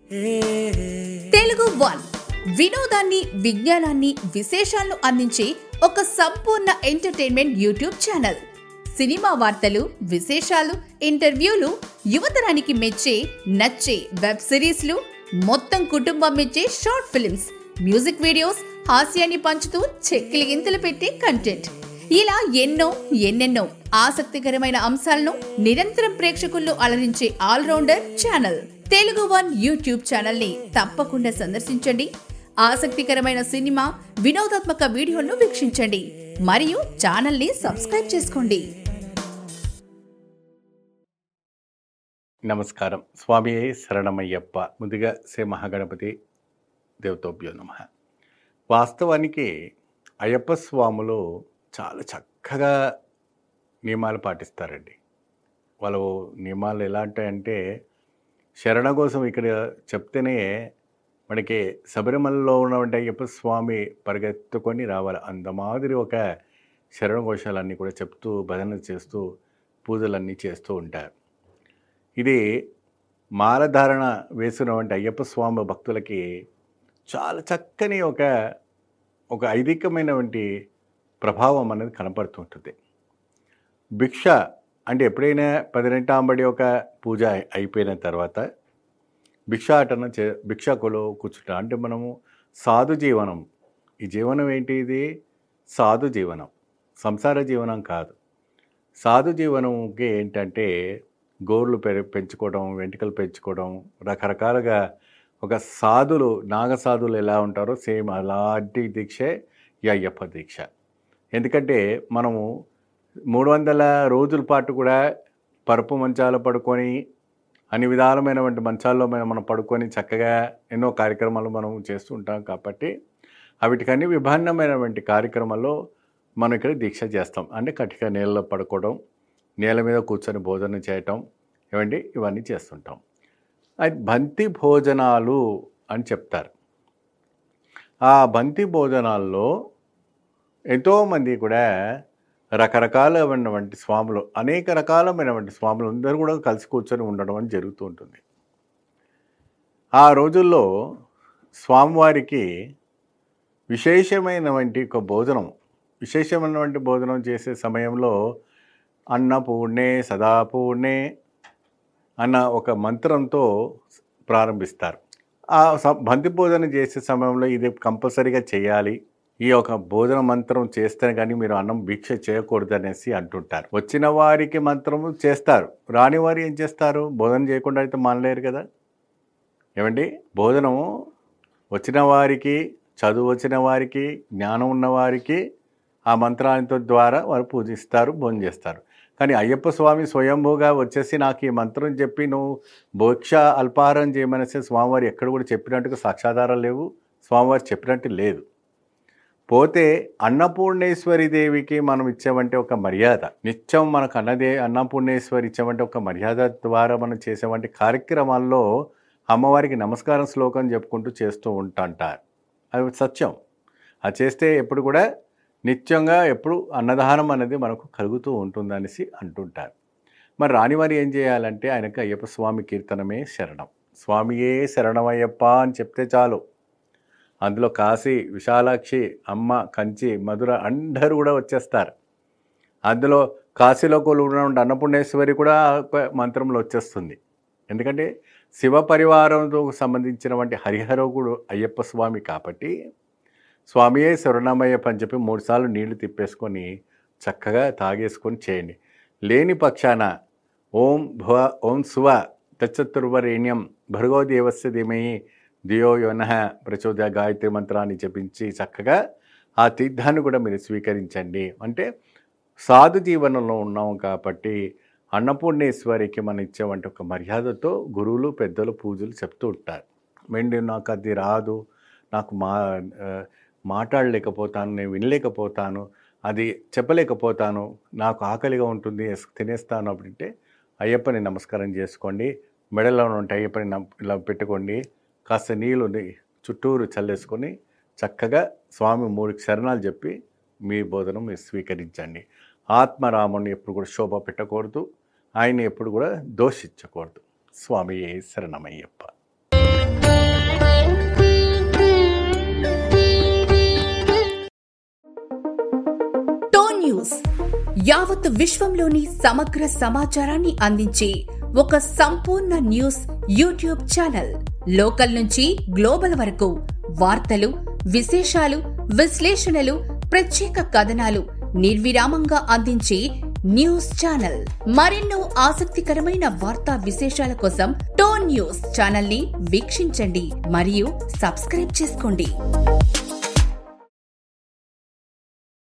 Telugu one వినోదాన్ని విజ్ఞానాన్ని విశేషాలను అందించే ఒక సంపూర్ణ ఎంటర్టైన్మెంట్ యూట్యూబ్ ఛానల్ సినిమా వార్తలు విశేషాలు ఇంటర్వ్యూలు యువతరానికి మెచ్చే నచ్చే వెబ్ సిరీస్లు మొత్తం కుటుంబం మెచ్చే షార్ట్ ఫిల్మ్స్ మ్యూజిక్ వీడియోస్ హాస్యాన్ని పంచుతూ చెక్కిలి గింతలు పెట్టే కంటెంట్ ఇలా ఎన్నో ఎన్నెన్నో ఆసక్తికరమైన అంశాలను నిరంతరం ప్రేక్షకుల్లో అలరించే all rounder channel Telugu one YouTube channel ని తప్పకుండా సందర్శించండి ఆసక్తికరమైన సినిమా వినోదాత్మక వీడియోలను వీక్షించండి మరియు ఛానల్ ని సబ్స్క్రైబ్ చేసుకోండి నమస్కారం స్వామి శరణమయ్యప్ప ముందుగా శ్రీ మహాగణపతి దేవతోభ్యో నమ వాస్తవానికి అయ్యప్ప స్వాములు చాలా చక్కగా నియమాలు పాటిస్తారండి వాళ్ళు నియమాలు ఎలా ఉంటాయంటే శరణ కోసం ఇక్కడ చెప్తేనే మనకి శబరిమలలో ఉన్నటువంటి అయ్యప్ప స్వామి పరిగెత్తుకొని రావాలి అంత మాదిరి ఒక శరణ ఘోషాలన్నీ కూడా చెప్తూ భజన చేస్తూ పూజలన్నీ చేస్తూ ఉంటారు ఇది మాలధారణ వేసినటువంటి అయ్యప్ప స్వామి భక్తులకి చాలా చక్కని ఒక ఒక ఐదికమైనటువంటి ప్రభావం అనేది కనపడుతుంటుంది భిక్ష అంటే ఎప్పుడైనా పదినెంటాంబడి ఒక పూజ అయి- అయిపోయిన తర్వాత భిక్షాటన చే భిక్షకులు కూర్చుంటాం అంటే మనము సాధు జీవనం ఈ జీవనం ఏంటి ఇది సాధు జీవనం సంసార జీవనం కాదు సాధు జీవనంకి ఏంటంటే గోర్లు పె పెంచుకోవడం వెంట్రుకలు పెంచుకోవడం రకరకాలుగా ఒక సాధులు నాగసాధులు ఎలా ఉంటారో సేమ్ అలాంటి దీక్షే ఈ అయ్యప్ప దీక్ష ఎందుకంటే మనము మూడు వందల రోజుల పాటు కూడా పరుపు మంచాలు పడుకొని అన్ని విధాలమైనటువంటి మంచాల్లో మనం మనం పడుకొని చక్కగా ఎన్నో కార్యక్రమాలు మనం చేస్తూ ఉంటాం కాబట్టి వీటికన్నీ విభిన్నమైనటువంటి కార్యక్రమాల్లో మనం ఇక్కడ దీక్ష చేస్తాం అంటే కటిక నీళ్ళలో పడుకోవడం నేల మీద కూర్చొని భోజనం చేయటం ఇవండి ఇవన్నీ చేస్తుంటాం అది బంతి భోజనాలు అని చెప్తారు ఆ బంతి భోజనాల్లో ఎంతోమంది కూడా రకరకాలమైనటువంటి స్వాములు అనేక రకాలమైనటువంటి స్వాములు అందరూ కూడా కలిసి కూర్చొని ఉండడం అని జరుగుతూ ఉంటుంది ఆ రోజుల్లో స్వామివారికి విశేషమైనటువంటి ఒక భోజనం విశేషమైనటువంటి భోజనం చేసే సమయంలో అన్నపూర్ణే సదాపూర్ణే అన్న ఒక మంత్రంతో ప్రారంభిస్తారు ఆ స- బంతి భోజన చేసే సమయంలో ఇది కంపల్సరీగా చేయాలి ఈ యొక్క భోజన మంత్రం చేస్తే కానీ మీరు అన్నం భిక్ష చేయకూడదు అనేసి అంటుంటారు వచ్చిన వారికి మంత్రము చేస్తారు రాని వారు ఏం చేస్తారు భోజనం చేయకుండా అయితే మానలేరు కదా ఏమండి భోజనము వచ్చిన వారికి చదువు వచ్చిన వారికి జ్ఞానం ఉన్న వారికి ఆ మంత్రాలతో ద్వారా వారు పూజిస్తారు భోజనం చేస్తారు కానీ అయ్యప్ప స్వామి స్వయంభూగా వచ్చేసి నాకు ఈ మంత్రం చెప్పి నువ్వు భోక్ష అల్పాహారం చేయమనేసి స్వామివారు ఎక్కడ కూడా చెప్పినట్టుగా సాక్షాధారాలు లేవు స్వామివారు చెప్పినట్టు లేదు పోతే అన్నపూర్ణేశ్వరి దేవికి మనం ఇచ్చామంటే ఒక మర్యాద నిత్యం మనకు అన్నదే అన్నపూర్ణేశ్వరి ఇచ్చామంటే ఒక మర్యాద ద్వారా మనం చేసేవంటి కార్యక్రమాల్లో అమ్మవారికి నమస్కారం శ్లోకం చెప్పుకుంటూ చేస్తూ ఉంటాంటారు అది సత్యం అది చేస్తే ఎప్పుడు కూడా నిత్యంగా ఎప్పుడు అన్నదానం అనేది మనకు కలుగుతూ ఉంటుందనేసి అంటుంటారు మరి రానివారు ఏం చేయాలంటే ఆయనకు అయ్యప్ప స్వామి కీర్తనమే శరణం స్వామియే శరణమయ్యప్ప అని చెప్తే చాలు అందులో కాశీ విశాలాక్షి అమ్మ కంచి మధుర అందరూ కూడా వచ్చేస్తారు అందులో కాశీలో కొలువున్న అన్నపూర్ణేశ్వరి కూడా ఒక మంత్రంలో వచ్చేస్తుంది ఎందుకంటే శివ పరివారంతో సంబంధించినటువంటి హరిహరకుడు అయ్యప్ప స్వామి కాబట్టి స్వామియే శరణమయ్యప్ప అని చెప్పి మూడుసార్లు నీళ్లు తిప్పేసుకొని చక్కగా తాగేసుకొని చేయండి లేని పక్షాన ఓం భువ ఓం శువ తచ్చతుర్వరేణ్యం భర్గో దేవస్య ధీమహి దియో యోన ప్రచోద గాయత్రి మంత్రాన్ని జపించి చక్కగా ఆ తీర్థాన్ని కూడా మీరు స్వీకరించండి అంటే సాధు జీవనంలో ఉన్నాం కాబట్టి అన్నపూర్ణేశ్వరికి మనం ఇచ్చేవంటి ఒక మర్యాదతో గురువులు పెద్దలు పూజలు చెప్తూ ఉంటారు మెండి నాకు అది రాదు నాకు మా ఆ, మాట్లాడలేకపోతాను నేను వినలేకపోతాను అది చెప్పలేకపోతాను నాకు ఆకలిగా ఉంటుంది ఎస్- తినేస్తాను அப்படிంటే అయ్యప్పని నమస్కారం చేసుకోండి మెడలో ఉంటే అయ్యప్పని నమ్- ఇలా పెట్టుకోండి కాస్త నీళ్ళు చుట్టూరు చల్లేసుకొని చక్కగా స్వామి మూడు శరణాలు చెప్పి మీ బోధనం మీరు స్వీకరించండి ఆత్మరాముని ఎప్పుడు కూడా శోభ పెట్టకూడదు ఆయన ఎప్పుడు కూడా దోషించకూడదు స్వామి శరణమయ్యప్ప యావత్ విశ్వంలోని సమగ్ర సమాచారాన్ని అందించే ఒక సంపూర్ణ న్యూస్ యూట్యూబ్ ఛానల్ లోకల్ నుంచి గ్లోబల్ వరకు వార్తలు విశేషాలు విశ్లేషణలు ప్రత్యేక కథనాలు నిర్విరామంగా అందించే న్యూస్ ఛానల్ మరెన్నో ఆసక్తికరమైన వార్తా విశేషాల కోసం టోన్ న్యూస్ ఛానల్ ని వీక్షించండి మరియు సబ్స్క్రైబ్ చేసుకోండి